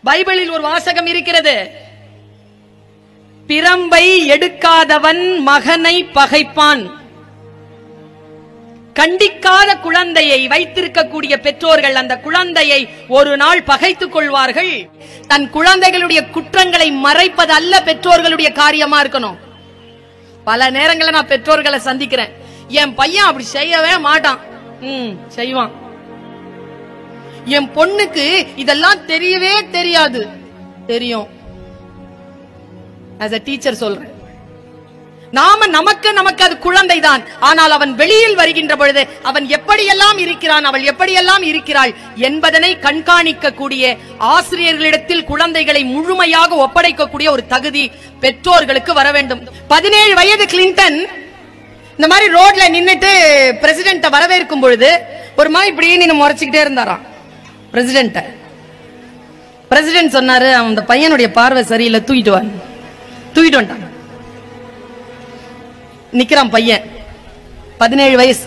பைபிளில் ஒரு வாசகம் இருக்கிறது பிரம்பை எடுக்காதவன் மகனை பகைப்பான் கண்டிக்காத குழந்தையை வைத்திருக்கக்கூடிய பெற்றோர்கள் அந்த குழந்தையை ஒரு நாள் பகைத்துக் கொள்வார்கள் தன் குழந்தைகளுடைய குற்றங்களை மறைப்பது அல்ல பெற்றோர்களுடைய காரியமா இருக்கணும் பல நேரங்களில் நான் பெற்றோர்களை சந்திக்கிறேன் என் பையன் அப்படி செய்யவே மாட்டான் ம் செய்வான் என் பொண்ணுக்கு இதெல்லாம் தெரியவே தெரியாது தெரியும் ஆஸ் a டீச்சர் சொல்றேன் நாம நமக்கு நமக்கு அது குழந்தைதான் ஆனால் அவன் வெளியில் வருகின்ற பொழுது அவன் எப்படியெல்லாம் இருக்கிறான் அவள் எப்படியெல்லாம் இருக்கிறாள் என்பதனை கண்காணிக்க கூடிய ஆசிரியர்களிடத்தில் குழந்தைகளை முழுமையாக ஒப்படைக்கக்கூடிய ஒரு தகுதி பெற்றோர்களுக்கு வர வேண்டும் பதினேழு வயது கிளின்டன் இந்த மாதிரி ரோட்ல நின்னுட்டு பிரசிடென்ட்ட வரவேற்கும் பொழுது ஒரு மாதிரி இப்படியே நின்னு முறைச்சுக்கிட்டே இருந்தாராம் பிரசிடென்ட்ட பிரசிடென்ட் சொன்னாரு அவன் அந்த பையனுடைய பார்வை சரியில்லை தூக்கிட்டு வா தூக்கிட்டு வந்துட்டான் நிக்கிறான் பையன் பதினேழு வயசு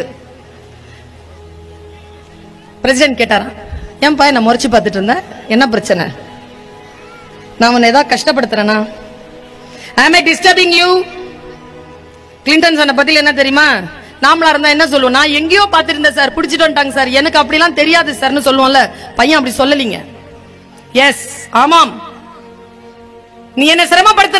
பிரசிடென்ட் கேட்டாராம் ஏன் பையன் நான் முறைச்சு பார்த்துட்டு இருந்தேன் என்ன பிரச்சனை நான் உன்னை ஏதாவது கஷ்டப்படுத்துறேனா am I disturbing you Clinton சொன்ன பதில் என்ன தெரியுமா நாமளா இருந்தா என்ன சொல்லுவோம் நான் எங்கேயோ பார்த்திருந்தேன் சார் பிடிச்சிட்டு வந்துட்டாங்க சார் எனக்கு அப்படிலாம் தெரியாது சார்னு சொல்லுவோம்ல பையன் அப்படி சொல்லலீங்க எஸ் ஆமாம் நீ என்ன சிரமப்படுத்துற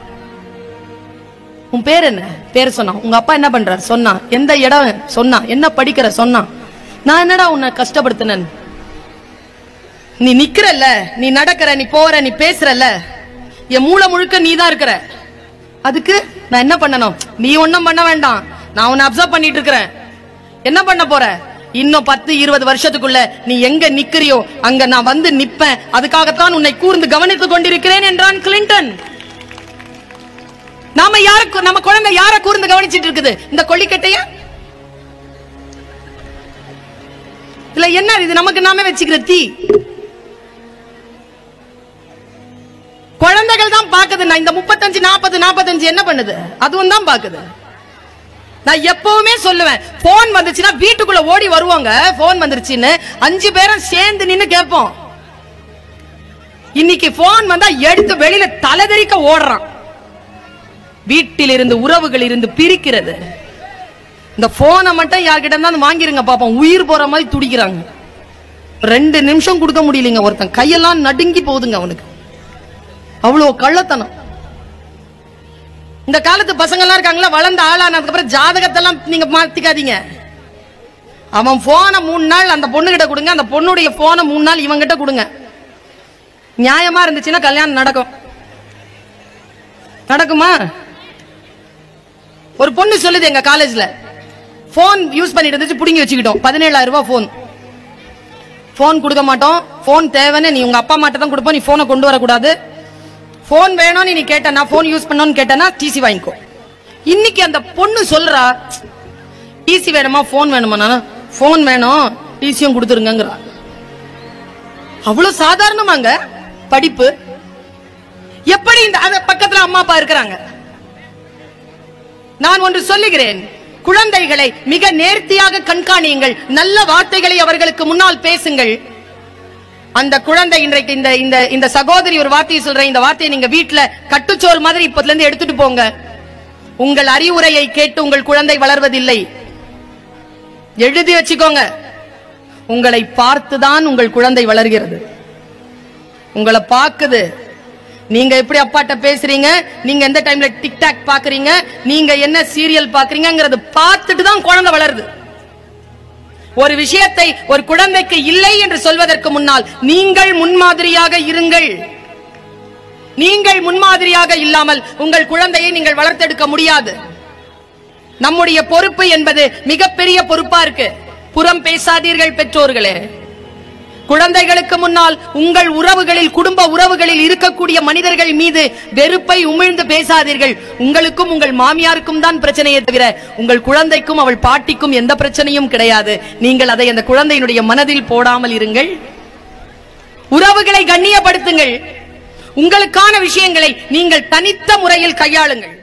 உன் பேர் என்ன பேர் சொன்னான் உங்க அப்பா என்ன பண்றாரு சொன்னா எந்த இடம் சொன்னா என்ன படிக்கிற சொன்னா நான் என்னடா உன்னை கஷ்டப்படுத்தினேன் நீ நிக்கிறல்ல நீ நடக்கிற நீ போற நீ பேசுறல்ல என் மூளை முழுக்க நீ தான் இருக்கிற அதுக்கு நான் என்ன பண்ணணும் நீ ஒண்ணும் பண்ண வேண்டாம் நான் உன்னை அப்சர்வ் பண்ணிட்டு இருக்கிறேன் என்ன பண்ண போற இன்னும் பத்து இருபது வருஷத்துக்குள்ள நீ எங்க நிக்கிறியோ அங்க நான் வந்து நிப்பேன் அதுக்காகத்தான் உன்னை கூர்ந்து கவனித்துக் கொண்டிருக்கிறேன் என்றான் கிளின்டன் நாம யார நம்ம குழந்தை யார கூர்ந்து கவனிச்சிட்டு இருக்குது இந்த கொல்லிக்கட்டைய இல்ல என்ன இது நமக்கு நாமே வச்சுக்கிற தீ குழந்தைகள் தான் பாக்குது நான் இந்த முப்பத்தஞ்சு நாற்பது நாற்பத்தஞ்சு என்ன பண்ணுது அதுவும் தான் பாக்குது நான் எப்பவுமே சொல்லுவேன் போன் வந்துச்சுன்னா வீட்டுக்குள்ள ஓடி வருவாங்க போன் வந்துருச்சுன்னு அஞ்சு பேரும் சேர்ந்து நின்னு கேட்போம் இன்னைக்கு போன் வந்தா எடுத்து வெளியில தலைதெறிக்க ஓடுறான் வீட்டில் இருந்து உறவுகள் இருந்து பிரிக்கிறது இந்த போனை மட்டும் யார்கிட்ட இருந்தாலும் வாங்கிருங்க பாப்போம் உயிர் போற மாதிரி துடிக்கிறாங்க ரெண்டு நிமிஷம் கொடுக்க முடியலங்க ஒருத்தன் கையெல்லாம் நடுங்கி போகுதுங்க அவனுக்கு அவ்வளவு கள்ளத்தனம் இந்த காலத்து பசங்க எல்லாம் இருக்காங்களா வளர்ந்த ஆளானதுக்கு அப்புறம் ஜாதகத்தெல்லாம் நீங்க மாத்திக்காதீங்க அவன் போனை மூணு நாள் அந்த பொண்ணு கிட்ட கொடுங்க அந்த பொண்ணுடைய போனை மூணு நாள் இவன் கிட்ட கொடுங்க நியாயமா இருந்துச்சுன்னா கல்யாணம் நடக்கும் நடக்குமா ஒரு பொண்ணு சொல்லுது எங்க காலேஜ்ல போன் யூஸ் பண்ணிட்டு இருந்துச்சு புடுங்கி வச்சுக்கிட்டோம் பதினேழாயிரம் ரூபாய் போன் போன் கொடுக்க மாட்டோம் போன் தேவைன்னு நீ உங்க அப்பா அம்மாட்ட தான் கொடுப்போம் நீ போனை கொண்டு வரக்கூடாது போன் வேணும்னு நீ கேட்ட நான் போன் யூஸ் பண்ணணும்னு கேட்டனா டிசி வாங்கிக்கோ இன்னைக்கு அந்த பொண்ணு சொல்றா டிசி வேணுமா போன் வேணுமா நான் போன் வேணும் டிசியும் கொடுத்துருங்கிறா அவ்வளவு சாதாரணமாங்க படிப்பு எப்படி இந்த அந்த பக்கத்துல அம்மா அப்பா இருக்கிறாங்க நான் ஒன்று சொல்லுகிறேன் குழந்தைகளை மிக நேர்த்தியாக கண்காணியுங்கள் நல்ல வார்த்தைகளை அவர்களுக்கு முன்னால் பேசுங்கள் அந்த குழந்தை இன்றைக்கு இந்த இந்த இந்த சகோதரி ஒரு வார்த்தையை சொல்றேன் இந்த வார்த்தையை நீங்க வீட்டுல கட்டுச்சோறு மாதிரி இப்பத்துல இருந்து எடுத்துட்டு போங்க உங்கள் அறிவுரையை கேட்டு உங்கள் குழந்தை வளர்வதில்லை எழுதி வச்சுக்கோங்க உங்களை பார்த்துதான் உங்கள் குழந்தை வளர்கிறது உங்களை பார்க்குது நீங்க எப்படி அப்பாட்ட பேசுறீங்க நீங்க எந்த டைம்ல டிக்டாக் பாக்குறீங்க நீங்க என்ன சீரியல் பாக்குறீங்கங்கறது பார்த்துட்டு தான் குழந்தை வளருது ஒரு விஷயத்தை ஒரு குழந்தைக்கு இல்லை என்று சொல்வதற்கு முன்னால் நீங்கள் முன்மாதிரியாக இருங்கள் நீங்கள் முன்மாதிரியாக இல்லாமல் உங்கள் குழந்தையை நீங்கள் வளர்த்தெடுக்க முடியாது நம்முடைய பொறுப்பு என்பது மிகப்பெரிய பொறுப்பா இருக்கு புறம் பேசாதீர்கள் பெற்றோர்களே குழந்தைகளுக்கு முன்னால் உங்கள் உறவுகளில் குடும்ப உறவுகளில் இருக்கக்கூடிய மனிதர்கள் மீது வெறுப்பை உமிழ்ந்து பேசாதீர்கள் உங்களுக்கும் உங்கள் மாமியாருக்கும் தான் பிரச்சனையே தவிர உங்கள் குழந்தைக்கும் அவள் பாட்டிக்கும் எந்த பிரச்சனையும் கிடையாது நீங்கள் அதை அந்த குழந்தையினுடைய மனதில் போடாமல் இருங்கள் உறவுகளை கண்ணியப்படுத்துங்கள் உங்களுக்கான விஷயங்களை நீங்கள் தனித்த முறையில் கையாளுங்கள்